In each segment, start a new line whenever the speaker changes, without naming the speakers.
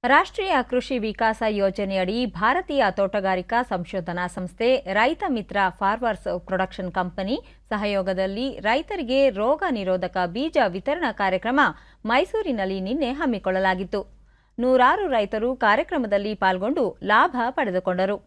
ರಾಷ್ಟ್ರೀಯ ಕೃಷಿ ವಿಕಾಸ ಯೋಜನೆಯಡಿ ಭಾರತೀಯ ತೋಟಗಾರಿಕಾ ಸಂಶೋಧನಾ ಸಂಸ್ಥೆ ರೈತ ಮಿತ್ರ ಫಾರ್ಮರ್ಸ್ ಪ್ರೊಡಕ್ಷನ್ ಕಂಪನಿ ಸಹಯೋಗದಲ್ಲಿ ರೈತರಿಗೆ ರೋಗ ನಿರೋಧಕ ಬೀಜ ವಿತರಣಾ ಕಾರ್ಯಕ್ರಮ ಮೈಸೂರಿನಲ್ಲಿ ನಿನ್ನೆ ಹಮ್ಮಿಕೊಳ್ಳಲಾಗಿತ್ತು ನೂರಾರು ರೈತರು ಕಾರ್ಯಕ್ರಮದಲ್ಲಿ ಪಾಲ್ಗೊಂಡು ಲಾಭ ಪಡೆದುಕೊಂಡರು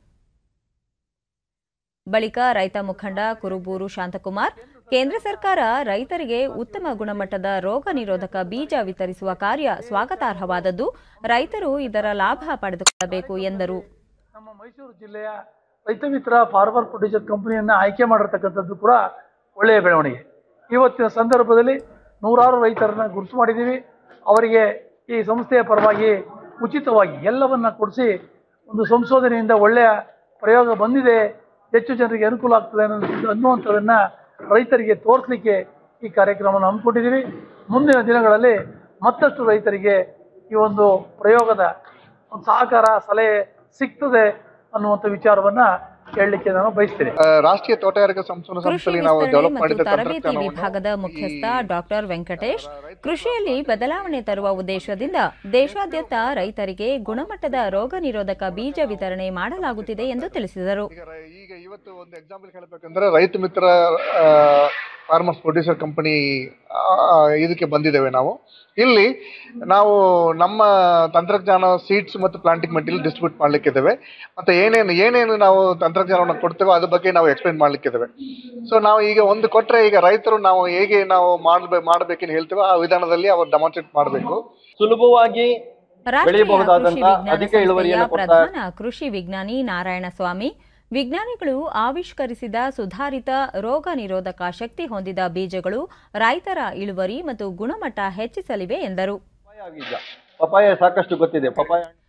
ಬಳಿಕ ರೈತ ಮುಖಂಡ ಕುರುಬೂರು ಶಾಂತಕುಮಾರ್ ಕೇಂದ್ರ ಸರ್ಕಾರ ರೈತರಿಗೆ ಉತ್ತಮ ಗುಣಮಟ್ಟದ ರೋಗ ನಿರೋಧಕ ಬೀಜ ವಿತರಿಸುವ ಕಾರ್ಯ ಸ್ವಾಗತಾರ್ಹವಾದದ್ದು ರೈತರು ಇದರ ಲಾಭ ಪಡೆದುಕೊಳ್ಳಬೇಕು ಎಂದರು
ನಮ್ಮ ಮೈಸೂರು ಜಿಲ್ಲೆಯ ರೈತ ಮಿತ್ರ ಫಾರ್ಮರ್ ಪ್ರೊಡ್ಯೂಸರ್ ಕಂಪನಿಯನ್ನು ಆಯ್ಕೆ ಮಾಡಿರ್ತಕ್ಕಂಥದ್ದು ಕೂಡ ಒಳ್ಳೆಯ ಬೆಳವಣಿಗೆ ಇವತ್ತಿನ ಸಂದರ್ಭದಲ್ಲಿ ನೂರಾರು ರೈತರನ್ನ ಗುರುತು ಮಾಡಿದ್ದೀವಿ ಅವರಿಗೆ ಈ ಸಂಸ್ಥೆಯ ಪರವಾಗಿ ಉಚಿತವಾಗಿ ಎಲ್ಲವನ್ನ ಕೊಡಿಸಿ ಒಂದು ಸಂಶೋಧನೆಯಿಂದ ಒಳ್ಳೆಯ ಪ್ರಯೋಗ ಬಂದಿದೆ ಹೆಚ್ಚು ಜನರಿಗೆ ಅನುಕೂಲ ಆಗ್ತದೆ ಅನ್ನೋದು ಅನ್ನುವಂಥದ್ದನ್ನು ರೈತರಿಗೆ ತೋರಿಸಲಿಕ್ಕೆ ಈ ಕಾರ್ಯಕ್ರಮವನ್ನು ಹಮ್ಮಿಕೊಂಡಿದ್ದೀವಿ ಮುಂದಿನ ದಿನಗಳಲ್ಲಿ ಮತ್ತಷ್ಟು ರೈತರಿಗೆ ಈ ಒಂದು ಪ್ರಯೋಗದ ಒಂದು ಸಹಕಾರ ಸಲಹೆ ಸಿಗ್ತದೆ ಅನ್ನುವಂಥ ವಿಚಾರವನ್ನ ಹೇಳಲಿಕ್ಕೆ ನಾನು ಬಯಸ್ತೇನೆ
ಆ, ರಾಷ್ಟ್ರೀಯ ತೋಟಗಾರಿಕಾ ಸಂಶೋಧನಾ
ಕೃಷಿ
ಸಂಸ್ಥೆಯಲ್ಲಿ ನಾವು
ವಿಸ್ತರಣೆ
ಡೆವಲಪ್
ಮತ್ತು
ಮಾಡಿದ
ತರಬೇತಿ
ತಂತ್ರಜ್ಞಾನವನ್ನು
ವಿಭಾಗದ ಮುಖ್ಯಸ್ಥ
ಈ-
ಡಾಕ್ಟರ್ ವೆಂಕಟೇಶ್ ಕೃಷಿಯಲ್ಲಿ ಬದಲಾವಣೆ ತರುವ ಉದ್ದೇಶದಿಂದ ದೇಶಾದ್ಯಂತ ರೈತರಿಗೆ ಗುಣಮಟ್ಟದ ರೋಗ ನಿರೋಧಕ ಬೀಜ ವಿತರಣೆ ಮಾಡಲಾಗುತ್ತಿದೆ ಎಂದು ತಿಳಿಸಿದರು
ಈಗ ರೈ- ಈಗ ಇವತ್ತು ಒಂದು ಎಕ್ಸಾಂಪಲ್ ಹೇಳಬೇಕಂದ್ರೆ ರೈತ ಮಿತ್ರ ಫಾರ್ಮರ್ಸ್ ಪ್ರೊಡ್ಯೂಸರ್ ಕಂಪನಿ ಇದಕ್ಕೆ ಬಂದಿದ್ದೇವೆ ನಾವು ಇಲ್ಲಿ ನಾವು ನಮ್ಮ ತಂತ್ರಜ್ಞಾನ ಸೀಡ್ಸ್ ಮತ್ತು ಪ್ಲಾಂಟಿಂಗ್ ಮೆಟೀರಿಯಲ್ ಡಿಸ್ಟ್ರಿಬ್ಯೂಟ್ ಮಾಡ್ಲಿಕ್ಕಿದ್ದೇವೆ ಮತ್ತೆ ಏನೇನು ಏನೇನು ನಾವು ತಂತ್ರಜ್ಞಾನವನ್ನು ಕೊಡ್ತೇವೋ ಅದ್ರ ಬಗ್ಗೆ ನಾವು ಎಕ್ಸ್ಪ್ಲೈನ್ ಮಾಡ್ಲಿಕ್ಕಿದ್ದೇವೆ ಸೊ ನಾವು ಈಗ ಒಂದು ಕೊಟ್ರೆ ಈಗ ರೈತರು ನಾವು ಹೇಗೆ ನಾವು ಮಾಡ್ಬೇ ಮಾಡ್ಬೇಕೇನು ಹೇಳ್ತೇವೆ ಆ ವಿಧಾನದಲ್ಲಿ ಅವರು ಡೆಮಾನ್ಸ್ಟ್ರೇಟ್ ಮಾಡಬೇಕು
ಸುಲಭವಾಗಿ
ರಾಷ್ಟ್ರೀಯ
ಬೆಳೆಯಬಹುದಾದಂತಹ
ಕೃಷಿ ವಿಜ್ಞಾನ
ಅಧಿಕ
ಸಂಸ್ಥೆಯ
ಇಳುವರಿಯನ್ನು ಕೊಡ್ತಾ-
ಪ್ರಧಾನ ಕೃಷಿ ವಿಜ್ಞಾನಿ ನಾರಾಯಣಸ್ವಾಮಿ ವಿಜ್ಞಾನಿಗಳು ಆವಿಷ್ಕರಿಸಿದ ಸುಧಾರಿತ ರೋಗ ನಿರೋಧಕ ಶಕ್ತಿ ಹೊಂದಿದ ಬೀಜಗಳು ರೈತರ ಇಳುವರಿ ಮತ್ತು ಗುಣಮಟ್ಟ ಹೆಚ್ಚಿಸಲಿವೆ ಎಂದರು
ಪಪಾಯ ಬೀಜ ಪಪಾಯ ಸಾಕಷ್ಟು ಗೊತ್ತಿದೆ ಪಪಾಯ ಹಣ್ಣು